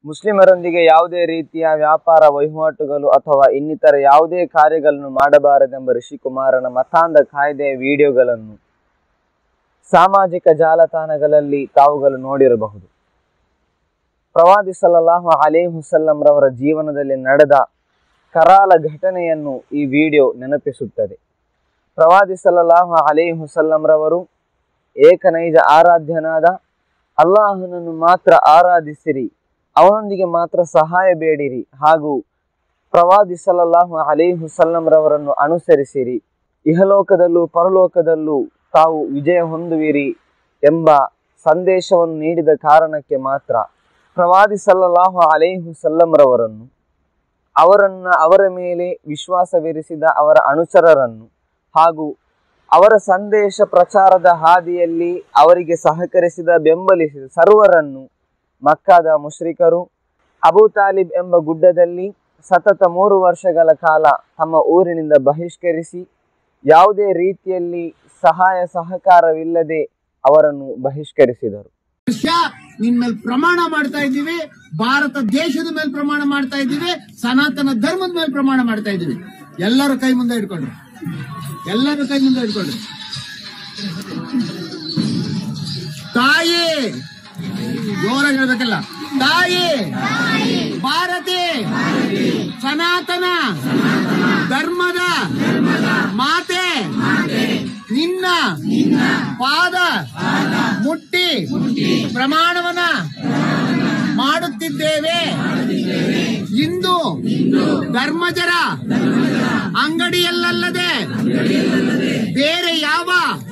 ಮುಸ್ಲಿಮರೊಂದಿಗೆ ಯಾವುದೇ ರೀತಿಯ ವ್ಯಾಪಾರ ವಹಿವಾಟುಗಳು ಅಥವಾ ಇನ್ನಿತರ ಯಾವುದೇ ಕಾರ್ಯಗಳನ್ನು ಮಾಡಬಾರದೆಂಬ ಋಷಿಕುಮಾರನ ಮತಾಂಧ ಕಾಯ್ದೆಯ ವಿಡಿಯೋಗಳನ್ನು ಸಾಮಾಜಿಕ ಜಾಲತಾಣಗಳಲ್ಲಿ ತಾವುಗಳು ನೋಡಿರಬಹುದು ಪ್ರವಾದಿ ಸಲ್ಲಲ್ಲಾಹು ಅಲೇ ಹುಸಲ್ಲಂರವರ ಜೀವನದಲ್ಲಿ ನಡೆದ ಕರಾಲ ಘಟನೆಯನ್ನು ಈ ವಿಡಿಯೋ ನೆನಪಿಸುತ್ತದೆ ಪ್ರವಾದಿ ಸಲ್ಲಲ್ಲಾಹು ಅಲೇ ಹುಸಲ್ಲಂರವರು ಏಕನೈಜ ಆರಾಧ್ಯನಾದ ಅಲ್ಲಾಹನನ್ನು ಮಾತ್ರ ಆರಾಧಿಸಿರಿ ಅವನೊಂದಿಗೆ ಮಾತ್ರ ಸಹಾಯ ಬೇಡಿರಿ ಹಾಗೂ ಪ್ರವಾದಿ ಸಲ್ಲಲ್ಲಾಹು ಅಲೇ ಹುಸಲ್ಲಂರವರನ್ನು ಅನುಸರಿಸಿರಿ ಇಹಲೋಕದಲ್ಲೂ ಪರಲೋಕದಲ್ಲೂ ತಾವು ವಿಜಯ ಹೊಂದುವಿರಿ ಎಂಬ ಸಂದೇಶವನ್ನು ನೀಡಿದ ಕಾರಣಕ್ಕೆ ಮಾತ್ರ ಪ್ರವಾದಿ ಸಲ್ಲಲ್ಲಾಹು ಅಲೈಹು ಸಲ್ಲಂರವರನ್ನು ಅವರನ್ನ ಅವರ ಮೇಲೆ ವಿಶ್ವಾಸವಿರಿಸಿದ ಅವರ ಅನುಚರರನ್ನು ಹಾಗೂ ಅವರ ಸಂದೇಶ ಪ್ರಚಾರದ ಹಾದಿಯಲ್ಲಿ ಅವರಿಗೆ ಸಹಕರಿಸಿದ ಬೆಂಬಲಿಸಿದ ಸರ್ವರನ್ನು ಮಕ್ಕಾದ ಮುಶ್ರಿಕರು ಅಬೂ ತಾಲಿಬ್ ಎಂಬ ಗುಡ್ಡದಲ್ಲಿ ಸತತ ಮೂರು ವರ್ಷಗಳ ಕಾಲ ತಮ್ಮ ಊರಿನಿಂದ ಬಹಿಷ್ಕರಿಸಿ ಯಾವುದೇ ರೀತಿಯಲ್ಲಿ ಸಹಾಯ ಸಹಕಾರವಿಲ್ಲದೆ ಅವರನ್ನು ಬಹಿಷ್ಕರಿಸಿದರು ವರ್ಷ ನಿನ್ ಮೇಲೆ ಪ್ರಮಾಣ ಮಾಡ್ತಾ ಇದ್ದೀವಿ ಭಾರತ ದೇಶದ ಮೇಲೆ ಪ್ರಮಾಣ ಮಾಡ್ತಾ ಇದ್ದೀವಿ ಸನಾತನ ಧರ್ಮದ ಮೇಲೆ ಪ್ರಮಾಣ ಮಾಡ್ತಾ ಇದ್ದೀವಿ ಎಲ್ಲರೂ ಕೈ ಮುಂದೆ ಇಟ್ಕೊಂಡ್ರಿ ಎಲ್ಲರೂ ಕೈ ಮುಂದೆ ಇಟ್ಕೊಂಡ್ರಿ ತಾಯಿ ಜೋರಾಗಿ ಹೇಳ್ಬೇಕಲ್ಲ ತಾಯಿ ಭಾರತಿ ಸನಾತನ ಧರ್ಮದ ಮಾತೆ ನಿನ್ನ ಪಾದ ಮುಟ್ಟಿ ಪ್ರಮಾಣವನ್ನ ಮಾಡುತ್ತಿದ್ದೇವೆ ಇಂದು ಧರ್ಮಜರ ಅಂಗಡಿಯಲ್ಲದೆ ಬೇರೆ ಯಾವ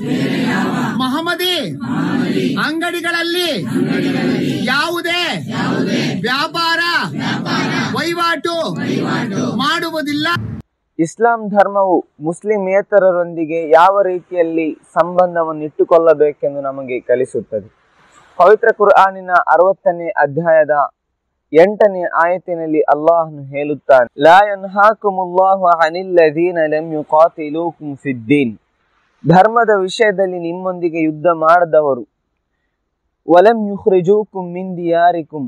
ಮಹಮ್ಮದಿ ಅಂಗಡಿಗಳಲ್ಲಿ ಯಾವುದೇ ವ್ಯಾಪಾರ ವಹಿವಾಟು ಮಾಡುವುದಿಲ್ಲ ಇಸ್ಲಾಂ ಧರ್ಮವು ಮುಸ್ಲಿಮೇತರರೊಂದಿಗೆ ಯಾವ ರೀತಿಯಲ್ಲಿ ಸಂಬಂಧವನ್ನು ಇಟ್ಟುಕೊಳ್ಳಬೇಕೆಂದು ನಮಗೆ ಕಲಿಸುತ್ತದೆ ಪವಿತ್ರ ಕುರ್ಆನಿನ ಅರವತ್ತನೇ ಅಧ್ಯಾಯದ ಎಂಟನೇ ಆಯತಿನಲ್ಲಿ ಅಲ್ಲಾಹನು ಹೇಳುತ್ತಾನೆ ಲಾ ಯನ್ಹಾಕುಮುಲ್ಲಾಹು ಅನಿಲ್ಲದೀನ ಲಂ ಯುಕಾತಿಲೂಕುಂ ಫಿದ್ದೀನ್ ಧರ್ಮದ ವಿಷಯದಲ್ಲಿ ನಿಮ್ಮೊಂದಿಗೆ ಯುದ್ಧ ಮಾಡದವರು ವಲಂ ಯುಖ್ರಿಜೂಕುಂ ಮಿನ್ ದಿಯಾರಿಕುಂ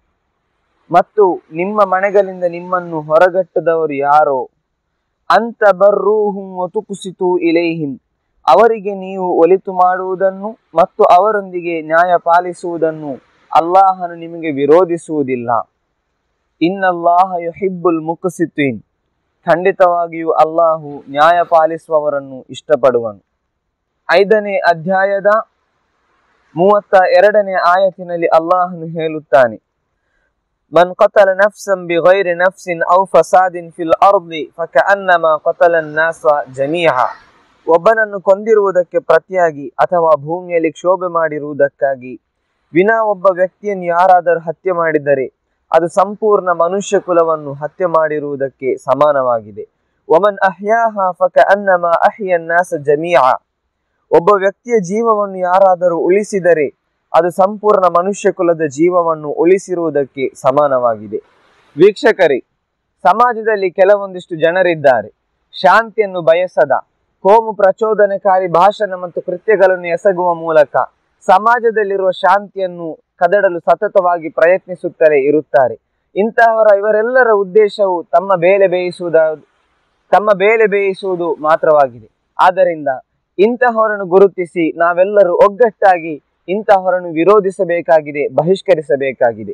ಮತ್ತು ನಿಮ್ಮ ಮನೆಗಳಿಂದ ನಿಮ್ಮನ್ನು ಹೊರಗಟ್ಟದವರು ಯಾರೋ ಅಂತ ಬರ್ರೂಹುಂ ಒತುಕುಸಿತು ಇಲೈಹಿಂ ಅವರಿಗೆ ನೀವು ಒಲಿತು ಮಾಡುವುದನ್ನು ಮತ್ತು ಅವರೊಂದಿಗೆ ನ್ಯಾಯ ಪಾಲಿಸುವುದನ್ನು ಅಲ್ಲಾಹನು ನಿಮಗೆ ವಿರೋಧಿಸುವುದಿಲ್ಲ ಇನ್ನಲ್ಲಾಹ ಯುಹಿಬ್ಬುಲ್ ಮುಕಸಿತೀನ್ ಖಂಡಿತವಾಗಿಯೂ ಅಲ್ಲಾಹು ನ್ಯಾಯ ಪಾಲಿಸುವವರನ್ನು ಇಷ್ಟಪಡುವನು ಐದನೇ ಅಧ್ಯಾಯದ ಮೂವತ್ತ ಎರಡನೇ ಆಯತಿನಲ್ಲಿ ಅಲ್ಲಾಹನು ಹೇಳುತ್ತಾನೆ من قتل نفسا بغير نفس أو فساد في الأرض فكأنما قتل الناس جميعا ಒಬ್ಬನನ್ನು ಕೊಂದಿರುವುದಕ್ಕೆ ಪ್ರತಿಯಾಗಿ ಅಥವಾ ಭೂಮಿಯಲ್ಲಿ ಕ್ಷೋಭೆ ಮಾಡಿರುವುದಕ್ಕಾಗಿ ವಿನಾ ಒಬ್ಬ ವ್ಯಕ್ತಿಯನ್ನು ಯಾರಾದರೂ ಹತ್ಯೆ ಮಾಡಿದರೆ ಅದು ಸಂಪೂರ್ಣ ಮನುಷ್ಯ ಕುಲವನ್ನು ಹತ್ಯೆ ಮಾಡಿರುವುದಕ್ಕೆ ಸಮಾನವಾಗಿದೆ ಒಮನ್ ಅಹ್ಯಾಹ ಫಕ ಅನ್ನಮ ಅಹ್ಯನ್ನಾಸ ಜಮೀಆ ಒಬ್ಬ ವ್ಯಕ್ತಿಯ ಜೀವವನ್ನು ಯಾರಾದರೂ ಉಳಿಸಿದರೆ ಅದು ಸಂಪೂರ್ಣ ಮನುಷ್ಯ ಕುಲದ ಜೀವವನ್ನು ಉಳಿಸಿರುವುದಕ್ಕೆ ಸಮಾನವಾಗಿದೆ ವೀಕ್ಷಕರೇ ಸಮಾಜದಲ್ಲಿ ಕೆಲವೊಂದಿಷ್ಟು ಜನರಿದ್ದಾರೆ ಶಾಂತಿಯನ್ನು ಬಯಸದ ಕೋಮು ಪ್ರಚೋದನಕಾರಿ ಭಾಷಣ ಮತ್ತು ಕೃತ್ಯಗಳನ್ನು ಎಸಗುವ ಮೂಲಕ ಸಮಾಜದಲ್ಲಿರುವ ಶಾಂತಿಯನ್ನು ಕದಡಲು ಸತತವಾಗಿ ಪ್ರಯತ್ನಿಸುತ್ತಲೇ ಇರುತ್ತಾರೆ ಇಂತಹವರ ಇವರೆಲ್ಲರ ಉದ್ದೇಶವು ತಮ್ಮ ಬೇಲೆ ಬೇಯಿಸುವುದ ತಮ್ಮ ಬೇಲೆ ಬೇಯಿಸುವುದು ಮಾತ್ರವಾಗಿದೆ ಆದ್ದರಿಂದ ಇಂತಹವರನ್ನು ಗುರುತಿಸಿ ನಾವೆಲ್ಲರೂ ಒಗ್ಗಟ್ಟಾಗಿ ಇಂತಹವರನ್ನು ವಿರೋಧಿಸಬೇಕಾಗಿದೆ ಬಹಿಷ್ಕರಿಸಬೇಕಾಗಿದೆ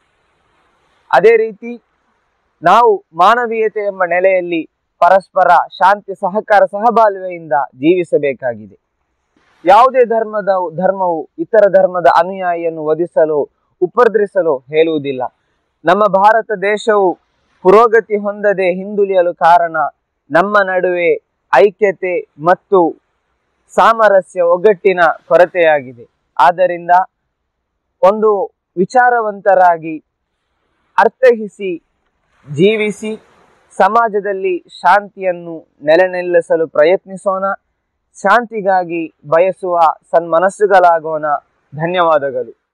ಅದೇ ರೀತಿ ನಾವು ಮಾನವೀಯತೆ ಎಂಬ ನೆಲೆಯಲ್ಲಿ ಪರಸ್ಪರ ಶಾಂತಿ ಸಹಕಾರ ಸಹಬಾಳ್ವೆಯಿಂದ ಜೀವಿಸಬೇಕಾಗಿದೆ ಯಾವುದೇ ಧರ್ಮದ ಧರ್ಮವು ಇತರ ಧರ್ಮದ ಅನುಯಾಯಿಯನ್ನು ವಧಿಸಲು ಉಪದ್ರಿಸಲು ಹೇಳುವುದಿಲ್ಲ ನಮ್ಮ ಭಾರತ ದೇಶವು ಪುರೋಗತಿ ಹೊಂದದೆ ಹಿಂದುಳಿಯಲು ಕಾರಣ ನಮ್ಮ ನಡುವೆ ಐಕ್ಯತೆ ಮತ್ತು ಸಾಮರಸ್ಯ ಒಗ್ಗಟ್ಟಿನ ಕೊರತೆಯಾಗಿದೆ ಆದ್ದರಿಂದ ಒಂದು ವಿಚಾರವಂತರಾಗಿ ಅರ್ಥಹಿಸಿ ಜೀವಿಸಿ ಸಮಾಜದಲ್ಲಿ ಶಾಂತಿಯನ್ನು ನೆಲೆನಿಲ್ಲಿಸಲು ಪ್ರಯತ್ನಿಸೋಣ ಶಾಂತಿಗಾಗಿ ಬಯಸುವ ಸನ್ಮನಸ್ಸುಗಳಾಗೋಣ ಧನ್ಯವಾದಗಳು